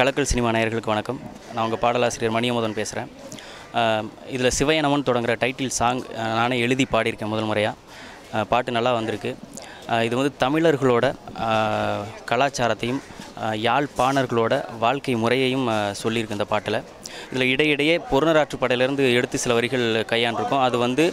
கலக்கல் சினிமா நேயர்களுக்கு வணக்கம் நான் உங்கள் பாடலாசிரியர் மணியமுதன் பேசுகிறேன் இதில் சிவயனமன் தொடங்குற டைட்டில் சாங் அஹ், நானே எழுதி பாடியிருக்கேன் முதல் முறையாக பாட்டு நல்லா வந்திருக்கு அஹ், இது வந்து தமிழர்களோட அஹ், கலாச்சாரத்தையும் அஹ், யாழ்ப்பாணர்களோட வாழ்க்கை முறையையும் அஹ், சொல்லியிருக்கு இந்த பாட்டில் இதில் இடையிடையே பொருணராற்று படையிலேருந்து எடுத்து சில வரிகள் கையாண்டிருக்கோம் அது வந்து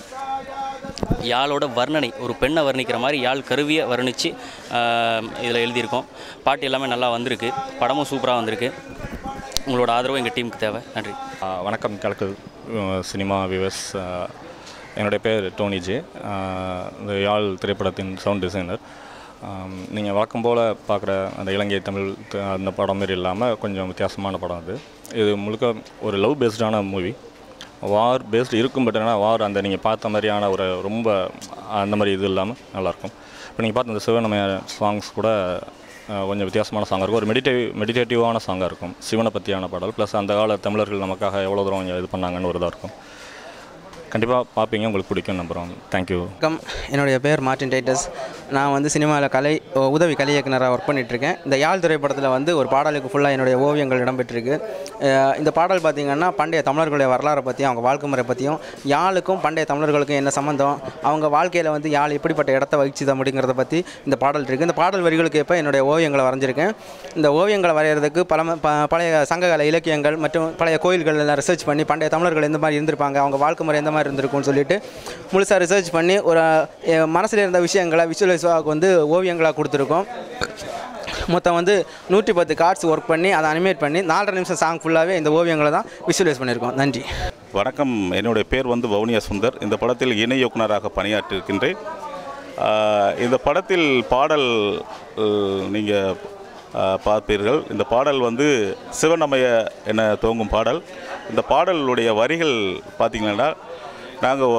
யாழோட வர்ணனை ஒரு பெண்ணை வர்ணிக்கிற மாதிரி யாழ் கருவியை வர்ணித்து இதில் எழுதியிருக்கோம் பாட்டு எல்லாமே நல்லா வந்திருக்கு படமும் சூப்பராக வந்திருக்கு உங்களோட ஆதரவு எங்கள் டீமுக்கு தேவை நன்றி ஆ, வணக்கம் கலக்கல் அஹ், சினிமா வியூவர்ஸ் அஹ், என்னுடைய பேர் டோனி ஜே அஹ், இந்த யாழ் திரைப்படத்தின் சவுண்ட் டிசைனர் நீங்கள் வழக்கம் போல் பார்க்குற அந்த இலங்கை தமிழ் த- அந்த படம் மாரி இல்லாமல் கொஞ்சம் வித்தியாசமான படம் அது இது முழுக்க ஒரு லவ் பேஸ்டான மூவி வார் பேஸ்டு இருக்கும் பட் ஆனால் வார் அந்த நீங்கள் பார்த்த மாதிரியான ஒரு ரொம்ப அந்த மாதிரி இது இல்லாமல் நல்லாயிருக்கும் இப்போ நீங்கள் பார்த்த இந்த சிவனமய சாங்ஸ் கூட அஹ், கொஞ்சம் வித்தியாசமான சாங்காக இருக்கும் ஒரு மெடிடேவ் மெடிடேட்டிவான சாங்காக இருக்கும் சிவனை பற்றியான பாடல் ப்ளஸ் அந்த கால தமிழர்கள் நமக்காக எவ்வளோ தூரம் கொஞ்சம் இது பண்ணாங்கன்னு ஒரு இதாக இருக்கும் கண்டிப்பாக பார்ப்பீங்க உங்களுக்கு பிடிக்கும் நம்புகிறோம் தேங்க்யூ வணக்கம் என்னுடைய பேர் மார்ட்டின் டைட்டஸ் நான் வந்து சினிமாவில் கலை ஓ- உதவி கலை இயக்குனராக ஒர்க் பண்ணிகிட்ருக்கேன் இந்த யாழ் திரைப்படத்தில் வந்து ஒரு பாடலுக்கு ஃபுல்லாக என்னுடைய ஓவியங்கள் இடம்பெற்றிருக்கு அஹ் இந்த பாடல் பார்த்திங்கன்னா பண்டைய தமிழர்களுடைய வரலாறை பற்றியும் அவங்க வாழ்க்கை முறை பற்றியும் யாழுக்கும் பண்டைய தமிழர்களுக்கும் என்ன சம்மந்தம் அவங்க வாழ்க்கையில் வந்து யாழ் எப்படிப்பட்ட இடத்த வகிச்சுது அப்படிங்கிறத பற்றி இந்த பாடல் இருக்குது இந்த பாடல் வரிகளுக்கு ஏற்ப என்னுடைய ஓவியங்களை வரைஞ்சிருக்கேன் இந்த ஓவியங்களை வரைகிறதுக்கு பல ம- ப பழைய சங்ககால இலக்கியங்கள் மற்றும் பழைய கோயில்கள் எல்லாம் ரிசர்ச் பண்ணி பண்டைய தமிழர்கள் எந்த மாதிரி இருந்திருப்பாங்க அவங்க வாழ்க்கை முறை எந்த மாதிரி இருந்திருக்கும்னு சொல்லிட்டு முழுசாக ரிசர்ச் பண்ணி ஒரு என் மனசில் இருந்த விஷயங்களை விஷுவலைஸாக வந்து ஓவியங்களாக கொடுத்துருக்கோம் மொத்தம் வந்து நூற்றி பத்து கார்ட்ஸ் ஒர்க் பண்ணி அதை அனிமேட் பண்ணி நாலரை நிமிஷம் சாங் ஃபுல்லாகவே இந்த ஓவியங்களை தான் விஷுவலைஸ் பண்ணியிருக்கோம் நன்றி வணக்கம் என்னுடைய பேர் வந்து வவுனியா சுந்தர் இந்த படத்தில் இணை இயக்குனராக பணியாற்றிருக்கின்றேன் ஆஹ் இந்த படத்தில் பாடல் நீங்கள் பார்ப்பீர்கள் இந்த பாடல் வந்து சிவனமய என துவங்கும் பாடல் இந்த பாடலுடைய வரிகள் பார்த்தீங்கன்னா நாங்கள்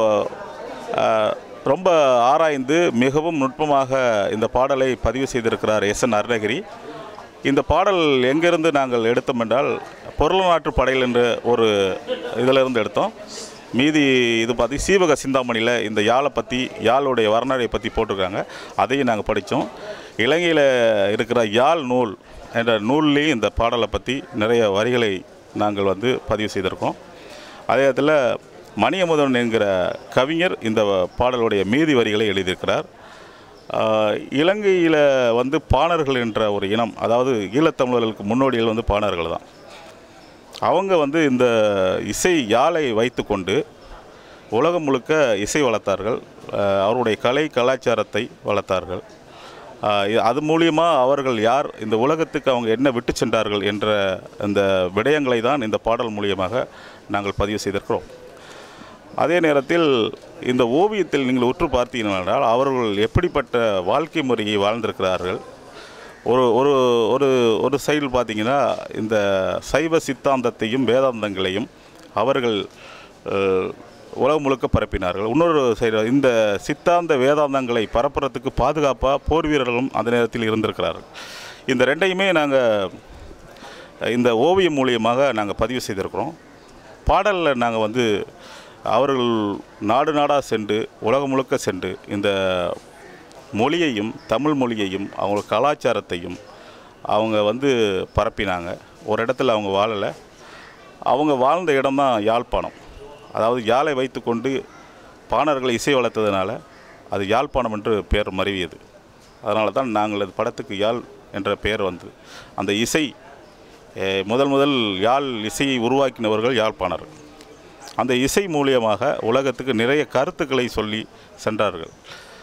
ரொம்ப ஆராய்ந்து மிகவும் நுட்பமாக இந்த பாடலை பதிவு செய்திருக்கிறார் எஸ் என் அருணகிரி இந்த பாடல் எங்கிருந்து நாங்கள் எடுத்தோம் என்றால் பொருளநாற்று படையில் என்ற ஒரு இதிலிருந்து எடுத்தோம் மீதி இது பார்த்தி சீவக சிந்தாமணியில் இந்த யாழை பற்றி யாழுடைய வரலாறை பற்றி போட்டிருக்காங்க அதையும் நாங்கள் படித்தோம் இலங்கையில் இருக்கிற யாழ் நூல் என்ற நூல்லையும் இந்த பாடலை பற்றி நிறைய வரிகளை நாங்கள் வந்து பதிவு செய்திருக்கோம் அதே நேரத்தில் மணியமுதன் என்கிற கவிஞர் இந்த பாடலுடைய மீதி வரிகளை எழுதியிருக்கிறார் ஆஹ் இலங்கையில் வந்து பாணர்கள் என்ற ஒரு இனம் அதாவது ஈழத்தமிழர்களுக்கு முன்னோடிகள் வந்து பாணர்கள் தான் அவங்க வந்து இந்த இசை யாழை வைத்துக்கொண்டு உலகம் முழுக்க இசை வளர்த்தார்கள் ஆஹ் அவருடைய கலை கலாச்சாரத்தை வளர்த்தார்கள் ஆஹ் இ- அது மூலியமாக அவர்கள் யார் இந்த உலகத்துக்கு அவங்க என்ன விட்டு சென்றார்கள் என்ற அந்த விடயங்களை தான் இந்த பாடல் மூலியமாக நாங்கள் பதிவு செய்திருக்கிறோம் அதே நேரத்தில் இந்த ஓவியத்தில் நீங்கள் உற்று பார்த்தீர்கள் என்றால் அவர்கள் எப்படிப்பட்ட வாழ்க்கை முறையை வாழ்ந்திருக்கிறார்கள் ஒரு ஒரு ஒரு ஒரு சைடு பார்த்தீங்கன்னா இந்த சைவ சித்தாந்தத்தையும் வேதாந்தங்களையும் அவர்கள் அஹ், உலகம் முழுக்க பரப்பினார்கள் இன்னொரு சைடு இந்த சித்தாந்த வேதாந்தங்களை பரப்புறதுக்கு பாதுகாப்பாக போர் வீரர்களும் அந்த நேரத்தில் இருந்திருக்கிறார்கள் இந்த ரெண்டையுமே நாங்கள் இந்த ஓவியம் மூலியமாக நாங்கள் பதிவு செய்திருக்கிறோம் பாடலில் நாங்கள் வந்து அவர்கள் நாடு நாடாக சென்று உலகம் முழுக்க சென்று இந்த மொழியையும் தமிழ் மொழியையும் அவங்க கலாச்சாரத்தையும் அவங்க வந்து பரப்பினாங்க ஒரு இடத்துல அவங்க வாழலை அவங்க வாழ்ந்த இடம்தான் யாழ்ப்பாணம் அதாவது யாழை வைத்துக்கொண்டு பாணர்களை இசை வளர்த்ததுனால அது யாழ்ப்பாணம் என்று பெயர் மருவியது அதனால தான் நாங்கள் அது படத்துக்கு யாழ் என்ற பெயர் வந்தது அந்த இசை eh, முதல் முதல் யாழ் இசையை உருவாக்கினவர்கள் யாழ்ப்பாணர்கள் அந்த இசை மூலியமாக உலகத்துக்கு நிறைய கருத்துக்களை சொல்லி சென்றார்கள்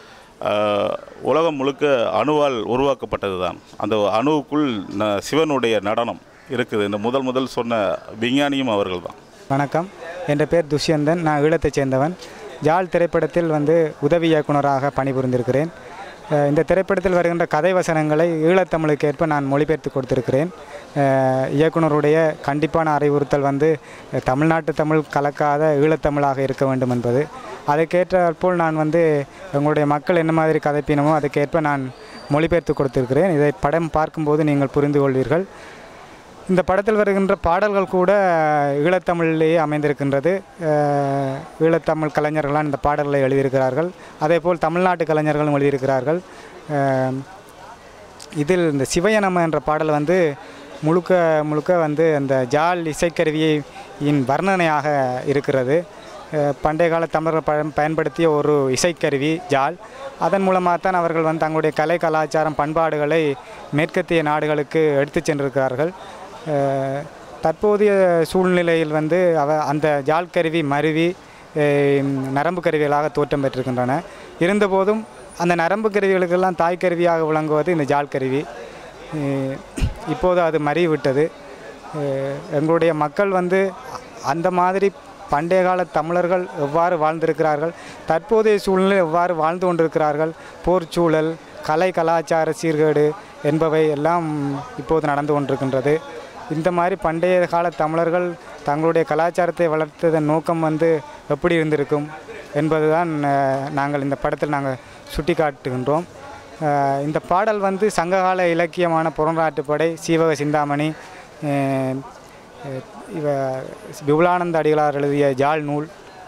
ஆஹ், உலகம் முழுக்க அணுவால் உருவாக்கப்பட்டது தான் அந்த அணுவுக்குள் ந- சிவனுடைய நடனம் இருக்குது இந்த முதல் முதல் சொன்ன விஞ்ஞானியும் அவர்கள் தான் வணக்கம் என் பேர் துஷ்யந்தன் நான் ஈழத்தைச் சேர்ந்தவன் ஜாழ் திரைப்படத்தில் வந்து உதவி இயக்குனராக பணிபுரிந்திருக்கிறேன் அஹ் இந்த திரைப்படத்தில் வருகின்ற கதை வசனங்களை ஈழத்தமிழுக்கு ஏற்ப நான் மொழிபெயர்த்து கொடுத்திருக்கிறேன் அஹ் இயக்குனருடைய கண்டிப்பான அறிவுறுத்தல் வந்து அஹ் தமிழ்நாட்டு தமிழ் கலக்காத ஈழத்தமிழாக இருக்க வேண்டும் என்பது அதுக்கேற்றாற்போல் நான் வந்து உங்களுடைய மக்கள் என்ன மாதிரி கதைப்பினமோ அதுக்கேற்ப நான் மொழிபெயர்த்து கொடுத்திருக்கிறேன் இதை படம் பார்க்கும்போது நீங்கள் புரிந்து கொள்வீர்கள் இந்த படத்தில் வருகின்ற பாடல்கள் கூட ஈழத்தமிழிலேயே அமைந்திருக்கின்றது அஹ் ஈழத்தமிழ் கலைஞர்களால் இந்த பாடல்களை எழுதியிருக்கிறார்கள் அதேபோல் தமிழ்நாட்டு கலைஞர்களும் எழுதியிருக்கிறார்கள் அஹ் இதில் இந்த சிவயனம என்ற பாடல் வந்து முழுக்க முழுக்க வந்து அந்த ஜால் இசைக்கருவியின் வர்ணனையாக இருக்கிறது அஹ் பண்டைய கால தமிழர்கள் பயன் பயன்படுத்திய ஒரு இசைக்கருவி ஜால் அதன் மூலமாக தான் அவர்கள் வந்து தங்களுடைய கலை கலாச்சாரம் பண்பாடுகளை மேற்கத்திய நாடுகளுக்கு எடுத்துச் சென்றிருக்கிறார்கள் அஹ் தற்போதைய சூழ்நிலையில் வந்து அவ அந்த ஜால் கருவி மருவி அஹ் நரம்பு கருவிகளாக தோற்றம் பெற்றிருக்கின்றன இருந்தபோதும் அந்த நரம்பு கருவிகளுக்கெல்லாம் தாய் கருவியாக விளங்குவது இந்த ஜால் கருவி அஹ் இப்போது அது மறிவிட்டது அஹ் எங்களுடைய மக்கள் வந்து அந்த மாதிரி பண்டைய கால தமிழர்கள் எவ்வாறு வாழ்ந்திருக்கிறார்கள் தற்போதைய சூழ்நிலை எவ்வாறு வாழ்ந்து கொண்டிருக்கிறார்கள் போர் சூழல் கலை கலாச்சார சீர்கேடு என்பவை எல்லாம் இப்போது நடந்து கொண்டிருக்கின்றது இந்த மாதிரி பண்டைய கால தமிழர்கள் தங்களுடைய கலாச்சாரத்தை வளர்த்ததன் நோக்கம் வந்து எப்படி இருந்திருக்கும் என்பதுதான் அஹ், நாங்கள் இந்த படத்தில் நாங்கள் சுட்டி காட்டுகின்றோம் அஹ், இந்த பாடல் வந்து சங்ககால இலக்கியமான புறநாட்டுப்படை சீவக சிந்தாமணி அஹ், அஹ், இவ விபுலானந்த அடிகளார் எழுதிய ஜாழ் நூல்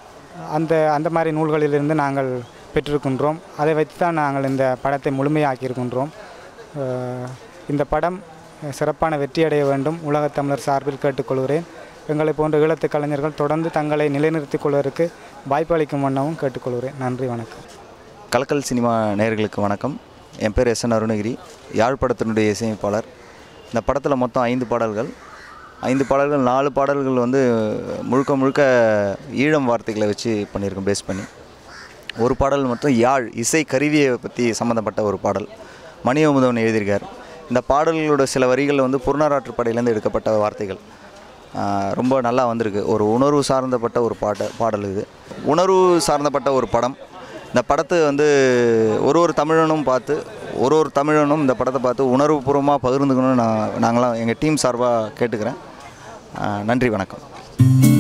அந்த அந்த மாதிரி நூல்களிலிருந்து நாங்கள் பெற்றிருக்கின்றோம் அதை வைத்து தான் நாங்கள் இந்த படத்தை முழுமையாக்கியிருக்கின்றோம் அஹ், இந்த படம் சிறப்பான வெற்றியடைய வேண்டும் உலகத் தமிழர் சார்பில் கேட்டுக்கொள்கிறேன் எங்களை போன்ற ஈழத்து கலைஞர்கள் தொடர்ந்து தங்களை நிலைநிறுத்திக் கொள்வதற்கு வாய்ப்பு அளிக்கும் வண்ணமும் கேட்டுக்கொள்கிறேன் நன்றி வணக்கம் கலக்கல் சினிமா நேயர்களுக்கு வணக்கம் என் பேர் எஸ் என் அருணகிரி யாழ்ப்படத்தினுடைய இசையமைப்பாளர் இந்த படத்தில் மொத்தம் ஐந்து பாடல்கள் ஐந்து பாடல்கள் நாலு பாடல்கள் வந்து முழுக்க முழுக்க ஈழம் வார்த்தைகளை வச்சு பண்ணியிருக்கோம் பேஸ் பண்ணி ஒரு பாடல் மட்டும் யாழ் இசை கருவியை பற்றி சம்மந்தப்பட்ட ஒரு பாடல் மணி அமுதவன் எழுதியிருக்கார் இந்த பாடல்களோட சில வரிகள் வந்து புறநாராற்று படையிலேருந்து எடுக்கப்பட்ட வார்த்தைகள் ஆஹ் ரொம்ப நல்லா வந்திருக்கு ஒரு உணர்வு சார்ந்தப்பட்ட ஒரு பாட்ட பாடல் இது உணர்வு சார்ந்தப்பட்ட ஒரு படம் இந்த படத்தை வந்து ஒரு ஒரு தமிழனும் பார்த்து ஒரு ஒரு தமிழனும் இந்த படத்தை பார்த்து உணர்வுபூர்வமாக பகிர்ந்துக்கணும்னு நான் நாங்களாம் எங்கள் டீம் சார்பாக கேட்டுக்கிறேன் ஆஹ் நன்றி வணக்கம்